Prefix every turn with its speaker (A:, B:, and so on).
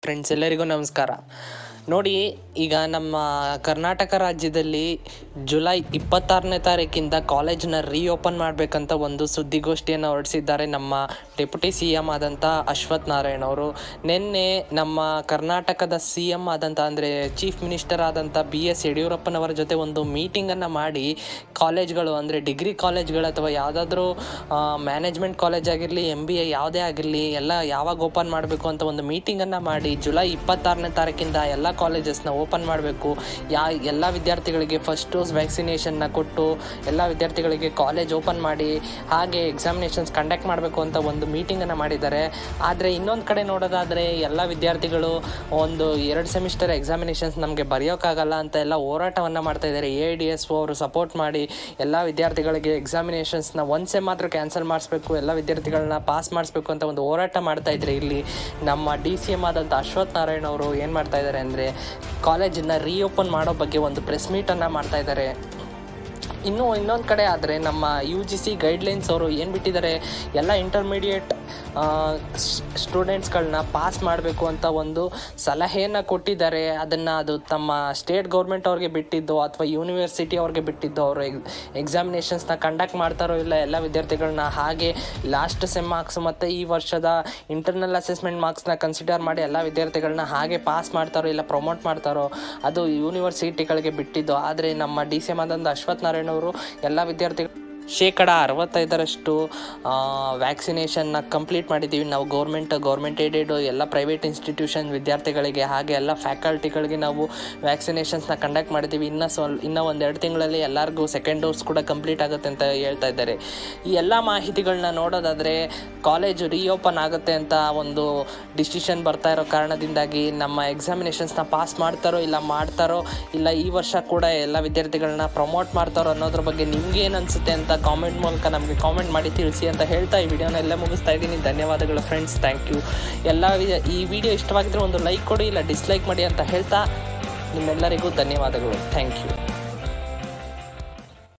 A: friends ಎಲ್ಲರಿಗೂ ನಮಸ್ಕಾರ ನೋಡಿ ಈಗ ನಮ್ಮ ಕರ್ನಾಟಕ ರಾಜ್ಯದಲ್ಲಿ ಜುಲೈ ಇಪ್ಪತ್ತಾರನೇ ತಾರೀಕಿಂದ ಕಾಲೇಜನ್ನ ರೀಓಪನ್ ಮಾಡಬೇಕಂತ ಒಂದು ಸುದ್ದಿಗೋಷ್ಠಿಯನ್ನು ಹೊರಡಿಸಿದ್ದಾರೆ ನಮ್ಮ ಡೆಪ್ಯೂಟಿ ಸಿ ಎಮ್ ಆದಂಥ ಅಶ್ವಥ್ ನಾರಾಯಣ್ ಅವರು ನಿನ್ನೆ ನಮ್ಮ ಕರ್ನಾಟಕದ ಸಿ ಎಮ್ ಆದಂಥ ಅಂದರೆ ಚೀಫ್ ಮಿನಿಸ್ಟರ್ ಆದಂಥ ಬಿ ಎಸ್ ಯಡಿಯೂರಪ್ಪನವರ ಜೊತೆ ಒಂದು ಮೀಟಿಂಗನ್ನು ಮಾಡಿ ಕಾಲೇಜ್ಗಳು ಅಂದರೆ ಡಿಗ್ರಿ ಕಾಲೇಜ್ಗಳು ಅಥವಾ ಯಾವುದಾದ್ರೂ ಮ್ಯಾನೇಜ್ಮೆಂಟ್ ಕಾಲೇಜ್ ಆಗಿರಲಿ ಎಮ್ ಬಿ ಎ ಯಾವುದೇ ಆಗಿರಲಿ ಎಲ್ಲ ಯಾವಾಗ ಓಪನ್ ಮಾಡಬೇಕು ಅಂತ ಒಂದು ಮೀಟಿಂಗನ್ನು ಮಾಡಿ ಜುಲೈ ಇಪ್ಪತ್ತಾರನೇ ತಾರೀಕಿಂದ ಎಲ್ಲ ಕಾಲೇಜಸ್ನ ಓಪನ್ ಮಾಡಬೇಕು ಯಾ ಎಲ್ಲ ವಿದ್ಯಾರ್ಥಿಗಳಿಗೆ ಫಸ್ಟ್ ಡೋಸ್ ವ್ಯಾಕ್ಸಿನೇಷನ್ನ ಕೊಟ್ಟು ಎಲ್ಲ ವಿದ್ಯಾರ್ಥಿಗಳಿಗೆ ಕಾಲೇಜ್ ಓಪನ್ ಮಾಡಿ ಹಾಗೆ ಎಕ್ಸಾಮಿನೇಷನ್ಸ್ ಕಂಡಕ್ಟ್ ಮಾಡಬೇಕು ಅಂತ ಒಂದು ಮೀಟಿಂಗನ್ನು ಮಾಡಿದ್ದಾರೆ ಆದರೆ ಇನ್ನೊಂದು ಕಡೆ ನೋಡೋದಾದರೆ ಎಲ್ಲ ವಿದ್ಯಾರ್ಥಿಗಳು ಒಂದು ಎರಡು ಸೆಮಿಸ್ಟರ್ ಎಕ್ಸಾಮಿನೇಷನ್ಸ್ ನಮಗೆ ಬರೆಯೋಕ್ಕಾಗಲ್ಲ ಅಂತ ಎಲ್ಲ ಹೋರಾಟವನ್ನು ಮಾಡ್ತಾ ಇದ್ದಾರೆ ಎ ಡಿ ಎಸ್ ಅವರು ಸಪೋರ್ಟ್ ಮಾಡಿ ಎಲ್ಲ ವಿದ್ಯಾರ್ಥಿಗಳಿಗೆ ಎಕ್ಸಾಮಿನೇಷನ್ಸ್ನ ಒಂದು ಸೆಮ್ ಮಾತ್ರ ಕ್ಯಾನ್ಸಲ್ ಮಾಡಿಸ್ಬೇಕು ಎಲ್ಲ ವಿದ್ಯಾರ್ಥಿಗಳನ್ನ ಪಾಸ್ ಮಾಡಿಸ್ಬೇಕು ಅಂತ ಒಂದು ಹೋರಾಟ ಮಾಡ್ತಾ ಇದ್ದಾರೆ ಇಲ್ಲಿ ನಮ್ಮ ಡಿ ಸಿ ಎಮ್ ಆದಂಥ ಅಶ್ವಥ್ ನಾರಾಯಣ್ ಅವರು ಏನು ಮಾಡ್ತಾ ಇದ್ದಾರೆ ಅಂದರೆ ಕಾಲೇಜನ್ನು ರೀಓಪನ್ ಮಾಡೋ ಬಗ್ಗೆ ಒಂದು ಪ್ರೆಸ್ ಮೀಟನ್ನು ಮಾಡ್ತಾ ಇದ್ದಾರೆ ಇನ್ನು ಇನ್ನೊಂದು ಕಡೆ ಆದರೆ ನಮ್ಮ ಯು ಜಿ ಸಿ ಗೈಡ್ಲೈನ್ಸ್ ಅವರು ಏನು ಬಿಟ್ಟಿದ್ದಾರೆ ಎಲ್ಲ ಇಂಟರ್ಮೀಡಿಯೇಟ್ ಸ್ಟೂಡೆಂಟ್ಸ್ಗಳನ್ನ ಪಾಸ್ ಮಾಡಬೇಕು ಅಂತ ಒಂದು ಸಲಹೆಯನ್ನು ಕೊಟ್ಟಿದ್ದಾರೆ ಅದನ್ನು ಅದು ತಮ್ಮ ಸ್ಟೇಟ್ ಗೌರ್ಮೆಂಟ್ ಅವ್ರಿಗೆ ಬಿಟ್ಟಿದ್ದು ಅಥವಾ ಯೂನಿವರ್ಸಿಟಿ ಅವ್ರಿಗೆ ಬಿಟ್ಟಿದ್ದು ಅವರು ಎಕ್ಸಾಮಿನೇಷನ್ಸ್ನ ಕಂಡಕ್ಟ್ ಮಾಡ್ತಾರೋ ಇಲ್ಲ ಎಲ್ಲ ವಿದ್ಯಾರ್ಥಿಗಳನ್ನ ಹಾಗೆ ಲಾಸ್ಟ್ ಸೆಮ್ ಮಾರ್ಕ್ಸ್ ಮತ್ತು ಈ ವರ್ಷದ ಇಂಟರ್ನಲ್ ಅಸೆಸ್ಮೆಂಟ್ ಮಾರ್ಕ್ಸ್ನ ಕನ್ಸಿಡರ್ ಮಾಡಿ ಎಲ್ಲ ವಿದ್ಯಾರ್ಥಿಗಳನ್ನ ಹಾಗೆ ಪಾಸ್ ಮಾಡ್ತಾರೋ ಇಲ್ಲ ಪ್ರಮೋಟ್ ಮಾಡ್ತಾರೋ ಅದು ಯೂನಿವರ್ಸಿಟಿಗಳಿಗೆ ಬಿಟ್ಟಿದ್ದು ಆದರೆ ನಮ್ಮ ಡಿ ಸಿ ಎಮ್ ಆದಂಥ ಅಶ್ವಥ್ ನಾರಾಯಣ್ ಅವರು ಎಲ್ಲ ವಿದ್ಯಾರ್ಥಿಗಳು ಶೇಕಡ ಅರವತ್ತೈದರಷ್ಟು ವ್ಯಾಕ್ಸಿನೇಷನ್ನ ಕಂಪ್ಲೀಟ್ ಮಾಡಿದ್ದೀವಿ ನಾವು ಗೌರ್ಮೆಂಟ್ ಗೌರ್ಮೆಂಟ್ ಏಡೆಡ್ ಎಲ್ಲ ಪ್ರೈವೇಟ್ ಇನ್ಸ್ಟಿಟ್ಯೂಷನ್ ವಿದ್ಯಾರ್ಥಿಗಳಿಗೆ ಹಾಗೆ ಎಲ್ಲ ಫ್ಯಾಕಲ್ಟಿಗಳಿಗೆ ನಾವು ವ್ಯಾಕ್ಸಿನೇಷನ್ಸ್ನ ಕಂಡಕ್ಟ್ ಮಾಡಿದ್ದೀವಿ ಇನ್ನು ಸ್ವಲ್ ಇನ್ನೂ ಒಂದೆರಡು ತಿಂಗಳಲ್ಲಿ ಎಲ್ಲರಿಗೂ ಸೆಕೆಂಡ್ ಡೋಸ್ ಕೂಡ ಕಂಪ್ಲೀಟ್ ಆಗುತ್ತೆ ಅಂತ ಹೇಳ್ತಾ ಇದ್ದಾರೆ ಈ ಎಲ್ಲ ಮಾಹಿತಿಗಳನ್ನ ನೋಡೋದಾದರೆ ಕಾಲೇಜು ರೀಓಪನ್ ಆಗುತ್ತೆ ಅಂತ ಒಂದು ಡಿಸಿಷನ್ ಬರ್ತಾ ಇರೋ ಕಾರಣದಿಂದಾಗಿ ನಮ್ಮ ಎಕ್ಸಾಮಿನೇಷನ್ಸ್ನ ಪಾಸ್ ಮಾಡ್ತಾರೋ ಇಲ್ಲ ಮಾಡ್ತಾರೋ ಇಲ್ಲ ಈ ವರ್ಷ ಕೂಡ ಎಲ್ಲ ವಿದ್ಯಾರ್ಥಿಗಳನ್ನ ಪ್ರಮೋಟ್ ಮಾಡ್ತಾರೋ ಅನ್ನೋದ್ರ ಬಗ್ಗೆ ನಿಮ್ಗೆ ಏನು ಅನಿಸುತ್ತೆ ಅಂತ ಕಾಮೆಂಟ್ ಮೂಲಕ ನಮಗೆ ಕಾಮೆಂಟ್ ಮಾಡಿ ತಿಳಿಸಿ ಅಂತ ಹೇಳ್ತಾ ಈ ವಿಡಿಯೋನ ಎಲ್ಲ ಮುಗಿಸ್ತಾ ಇದ್ದೀನಿ ಧನ್ಯವಾದಗಳು ಫ್ರೆಂಡ್ಸ್ ಥ್ಯಾಂಕ್ ಯು ಎಲ್ಲ ವಿ- ಈ ವಿಡಿಯೋ ಇಷ್ಟವಾಗಿದ್ದರೆ ಒಂದು ಲೈಕ್ ಕೊಡಿ ಇಲ್ಲ ಡಿಸ್ಲೈಕ್ ಮಾಡಿ ಅಂತ ಹೇಳ್ತಾ ನಿಮ್ಮೆಲ್ಲರಿಗೂ ಧನ್ಯವಾದಗಳು ಥ್ಯಾಂಕ್ ಯು